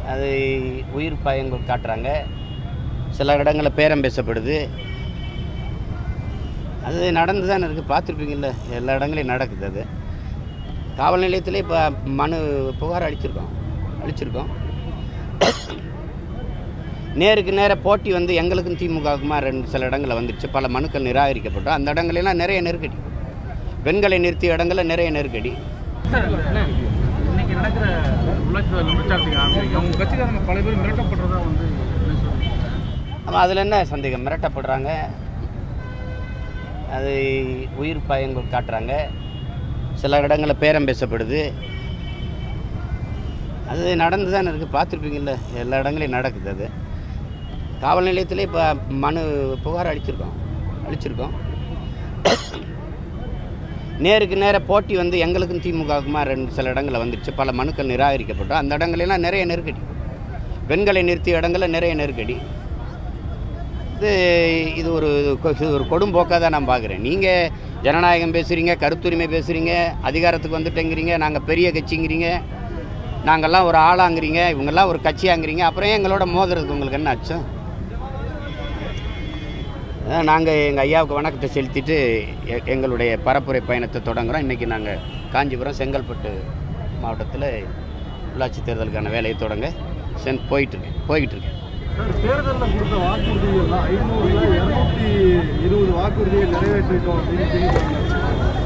அது உயிர் பயங்கள் காட்டுறாங்க சில இடங்களில் பேரம் பேசப்படுது அது நடந்து தான் இருக்குது பார்த்துருப்பீங்கள்ல எல்லா இடங்களையும் நடக்குது அது காவல் நிலையத்திலே இப்போ மனு புகார் அளிச்சிருக்கோம் அளிச்சிருக்கோம் நேருக்கு நேர போட்டி வந்து எங்களுக்கும் திமுகவுக்குமா ரெண்டு சில இடங்களில் வந்துடுச்சு பல மனுக்கள் நிராகரிக்கப்பட்டோம் அந்த இடங்களெல்லாம் நிறைய நெருக்கடி பெண்களை நிறுத்திய இடங்களில் நிறைய நெருக்கடி சார் இன்னைக்கு நடக்கிற உள்ளாட்சி தேர்தல் பிரச்சாரத்துக்கு ஆரம்பிக்கிறீங்க உங்க கட்சிக்காரங்க பல பேர் மிரட்டப்படுறதா வந்து என்ன சொல்றீங்க ஆமாம் அதில் என்ன சந்தேகம் மிரட்டப்படுறாங்க அது உயிர் பயங்கள் காட்டுறாங்க சில இடங்களில் பேரம் பேசப்படுது அது நடந்து தான் இருக்குது பார்த்துருப்பீங்கள்ல எல்லா இடங்களையும் நடக்குது அது காவல் நிலையத்திலே இப்போ மனு புகார் அளிச்சிருக்கோம் அளிச்சிருக்கோம் நேருக்கு நேர போட்டி வந்து எங்களுக்கும் திமுகவுக்குமா ரெண்டு சில இடங்களில் வந்துடுச்சு பல மனுக்கள் நிராகரிக்கப்பட்டோம் அந்த இடங்களெல்லாம் நிறைய நெருக்கடி பெண்களை நிறுத்திய இடங்களில் நிறைய நெருக்கடி இது இது ஒரு கொ- இது ஒரு கொடும்போக்காக தான் நான் பார்க்குறேன் நீங்கள் ஜனநாயகம் பேசுகிறீங்க கருத்துரிமை பேசுகிறீங்க அதிகாரத்துக்கு வந்துட்டேங்கிறீங்க நாங்கள் பெரிய கட்சிங்கிறீங்க நாங்கள்லாம் ஒரு ஆளாங்கிறீங்க இவங்கெல்லாம் ஒரு கட்சியாங்கிறீங்க அப்புறம் ஏன் எங்களோட மோதுறதுக்கு உங்களுக்கு என்ன அச்சம் நாங்கள் எங்கள் ஐயாவுக்கு வணக்கத்தை செலுத்திட்டு எ- எங்களுடைய பரப்புரை பயணத்தை தொடங்குறோம் இன்றைக்கி நாங்கள் காஞ்சிபுரம் செங்கல்பட்டு மாவட்டத்தில் உள்ளாட்சி தேர்தலுக்கான வேலையை தொடங்க சென் போயிட்டுருக்கேன் போய்கிட்டு இருக்கேன் சார் தேர்தலில் கொடுத்த வாக்குறுதிகள்லாம் ஐநூறுல இரநூத்தி இருபது வாக்குறுதியை நிறைவேற்றிட்டோம் அப்படின்னு தெரிவித்தாங்க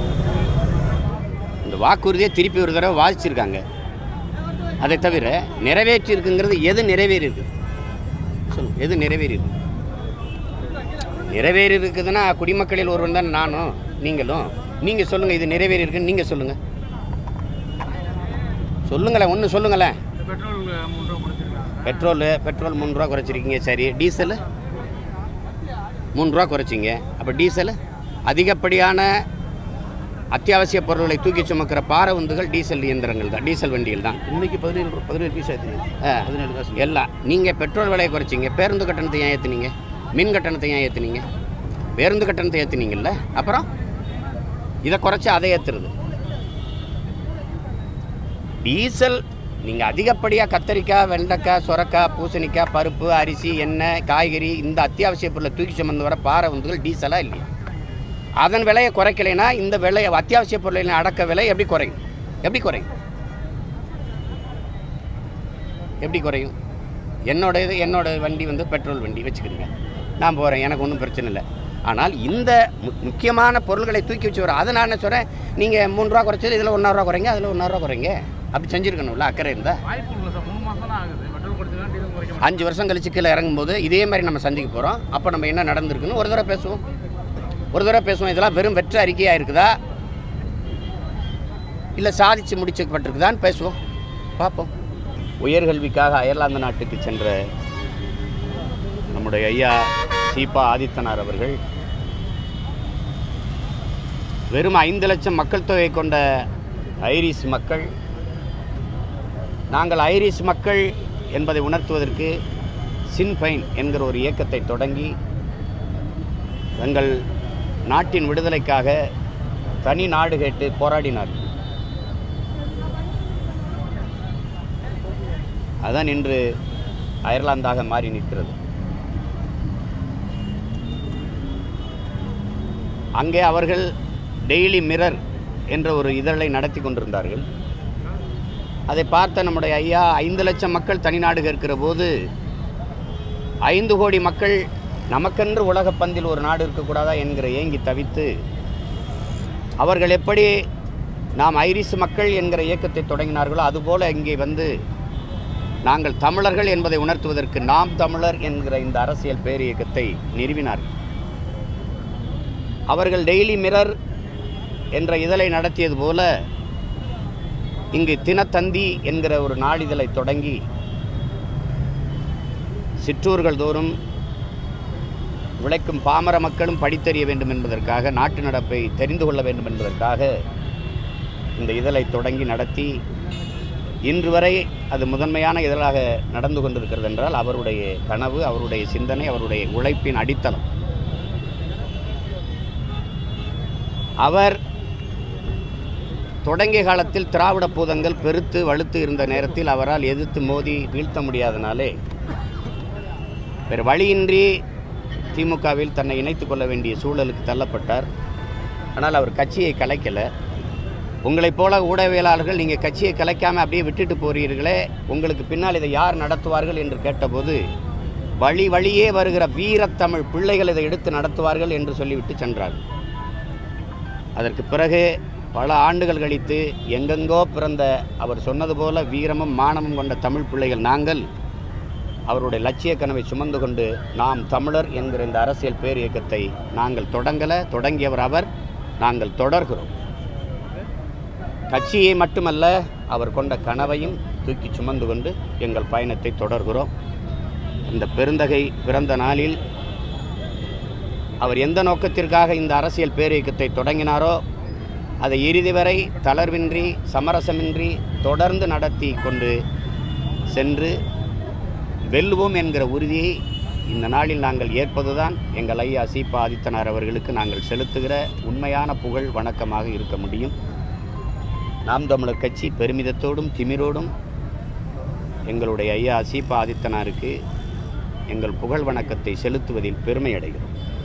இந்த வாக்குறுதியை திருப்பி ஒரு தடவை வாதிச்சிருக்காங்க அதை தவிர நிறைவேற்றி இருக்குங்கிறது எது நிறைவேறி இருக்குது சொல்லுங்க எது நிறைவேறி இருக்கு நிறைவேறி இருக்குதுன்னா குடிமக்களில் ஒருவன் தான் நானும் நீங்களும் நீங்கள் சொல்லுங்கள் இது நிறைவேறி இருக்குன்னு நீங்கள் சொல்லுங்கள் சொல்லுங்களேன் ஒன்று சொல்லுங்களேன் பெட்ரோல் மூன்று ரூபா குறைச்சிருக்காங்க பெட்ரோலு பெட்ரோல் மூணு ரூபா குறைச்சிருக்கீங்க சரி டீசலு மூணு ரூபா குறைச்சிங்க அப்போ டீசலு அதிகப்படியான அத்தியாவசிய பொருட்களை தூக்கி சுமக்கிற பார உந்துகள் டீசல் இயந்திரங்கள் தான் டீசல் வண்டிகள் தான் இன்னைக்கு பதினேழு பதினேழு பீஸ் ஆயிடுச்சு ஆ, பதினேழு காசு எல்லாம் நீங்கள் பெட்ரோல் விலையை குறைச்சிங்க பேருந்து கட்டணத்தை ஏன் ஏற்றுனீங்க மின் கட்டணத்தை ஏன் ஏற்றுனீங்க பேருந்து கட்டணத்தை ஏற்றுனீங்கல்ல அப்புறம் இதை குறைச்சி அதை ஏற்றுறது டீசல் நீங்கள் அதிகப்படியாக கத்தரிக்காய் வெண்டைக்காய் சுரக்காய் பூசணிக்காய் பருப்பு அரிசி எண்ணெய் காய்கறி இந்த அத்தியாவசிய பொருளை தூக்கி சுமந்து வர பார உந்துகள் டீசலாக இல்லையா அதன் விலையை குறைக்கலைன்னா இந்த விலை அத்தியாவசிய பொருளின் அடக்க விலை எப்படி குறையும் எப்படி குறையும் எப்படி குறையும் என்னோட இது என்னோட வண்டி வந்து பெட்ரோல் வண்டி வச்சுக்கிறீங்க நான் போகிறேன் எனக்கு ஒன்றும் பிரச்சனை இல்லை ஆனால் இந்த மு- முக்கியமான பொருள்களை தூக்கி வச்சு வர அதை நான் என்ன சொல்கிறேன் நீங்கள் மூணு ரூபா குறைச்சது இதில் ஒன்றா ரூபா குறைங்க அதில் ஒன்றா ரூபா குறைங்க அப்படி செஞ்சுருக்கணும்ல அக்கறை இருந்தால் வாய்ப்பு இல்லை சார் மூணு மாதம் தான் ஆகுது பெட்ரோல் குறைச்சிருக்காங்க டீசல் குறைக்க மாட்டாங்க. அஞ்சு வருஷம் கழிச்சு கீழே இறங்கும்போது இதே மாதிரி நம்ம சந்திக்க போகிறோம் அப்போ நம்ம என்ன நடந்திருக்குன்னு ஒரு தடவை பேசுவோம் ஒரு தடவை பேசுவோம் இதெல்லாம் வெறும் வெற்ற அறிக்கையாக இருக்குதா இல்லை சாதிச்சு முடிச்சுப்பட்டிருக்குதான்னு பேசுவோம் பார்ப்போம் உயர்கல்விக்காக அயர்லாந்து நாட்டுக்கு சென்ற நம்முடைய ஐயா சீபா ஆதித்தனார் அவர்கள் வெறும் ஐந்து லட்சம் மக்கள் தொகை கொண்ட ஐரிஷ் மக்கள் நாங்கள் ஐரிஷ் மக்கள் என்பதை உணர்த்துவதற்கு சின்ஃபைன் என்கிற ஒரு இயக்கத்தை தொடங்கி தங்கள் நாட்டின் விடுதலைக்காக தனி நாடு கேட்டு போராடினார்கள் அதான் இன்று அயர்லாந்தாக மாறி நிற்கிறது அங்கே அவர்கள் டெய்லி மிரர் என்ற ஒரு இதழை நடத்தி கொண்டிருந்தார்கள் அதை பார்த்த நம்முடைய ஐயா ஐந்து லட்சம் மக்கள் தனிநாடு கேட்கிற போது ஐந்து கோடி மக்கள் நமக்கென்று உலகப் பந்தில் ஒரு நாடு இருக்கக்கூடாதா என்கிற ஏங்கி தவித்து அவர்கள் எப்படி நாம் ஐரிஷ் மக்கள் என்கிற இயக்கத்தை தொடங்கினார்களோ அதுபோல இங்கே வந்து நாங்கள் தமிழர்கள் என்பதை உணர்த்துவதற்கு நாம் தமிழர் என்கிற இந்த அரசியல் பேர் இயக்கத்தை நிறுவினார்கள் அவர்கள் டெய்லி மிரர் என்ற இதழை நடத்தியது போல இங்கு தினத்தந்தி என்கிற ஒரு நாளிதழை தொடங்கி சிற்றூர்கள் தோறும் உழைக்கும் பாமர மக்களும் படித்தறிய வேண்டும் என்பதற்காக நாட்டு நடப்பை தெரிந்து கொள்ள வேண்டும் என்பதற்காக இந்த இதழை தொடங்கி நடத்தி இன்று வரை அது முதன்மையான இதழாக நடந்து கொண்டிருக்கிறது என்றால் அவருடைய கனவு அவருடைய சிந்தனை அவருடைய உழைப்பின் அடித்தளம் அவர் தொடங்கிய காலத்தில் திராவிட பூதங்கள் பெருத்து வலுத்து இருந்த நேரத்தில் அவரால் எதிர்த்து மோதி வீழ்த்த முடியாதனாலே வேறு வழியின்றி திமுகவில் தன்னை இணைத்துக் கொள்ள வேண்டிய சூழலுக்கு தள்ளப்பட்டார் ஆனால் அவர் கட்சியை கலைக்கலை உங்களைப் போல ஊடகவியலாளர்கள் நீங்கள் கட்சியை கலைக்காமல் அப்படியே விட்டுட்டு போறீர்களே உங்களுக்கு பின்னால் இதை யார் நடத்துவார்கள் என்று கேட்டபோது வழி வழியே வருகிற வீரத்தமிழ் பிள்ளைகள் இதை எடுத்து நடத்துவார்கள் என்று சொல்லிவிட்டு சென்றார்கள் அதற்கு பிறகு பல ஆண்டுகள் கழித்து எங்கெங்கோ பிறந்த அவர் சொன்னது போல வீரமும் மானமும் கொண்ட தமிழ் பிள்ளைகள் நாங்கள் அவருடைய லட்சிய கனவை சுமந்து கொண்டு நாம் தமிழர் என்கிற இந்த அரசியல் பேர் இயக்கத்தை நாங்கள் தொடங்கலை தொடங்கியவர் அவர் நாங்கள் தொடர்கிறோம் கட்சியை மட்டுமல்ல அவர் கொண்ட கனவையும் தூக்கி சுமந்து கொண்டு எங்கள் பயணத்தை தொடர்கிறோம் இந்த பெருந்தகை பிறந்த நாளில் அவர் எந்த நோக்கத்திற்காக இந்த அரசியல் பேரியக்கத்தை தொடங்கினாரோ அதை இறுதி வரை தளர்வின்றி சமரசமின்றி தொடர்ந்து நடத்தி கொண்டு சென்று வெல்லுவோம் என்கிற உறுதியை இந்த நாளில் நாங்கள் ஏற்பதுதான் எங்கள் ஐயா சீபா ஆதித்தனார் அவர்களுக்கு நாங்கள் செலுத்துகிற உண்மையான புகழ் வணக்கமாக இருக்க முடியும் நாம் தமிழர் கட்சி பெருமிதத்தோடும் திமிரோடும் எங்களுடைய ஐயா சீபா ஆதித்தனாருக்கு எங்கள் புகழ் வணக்கத்தை செலுத்துவதில் பெருமை அடைகிறோம்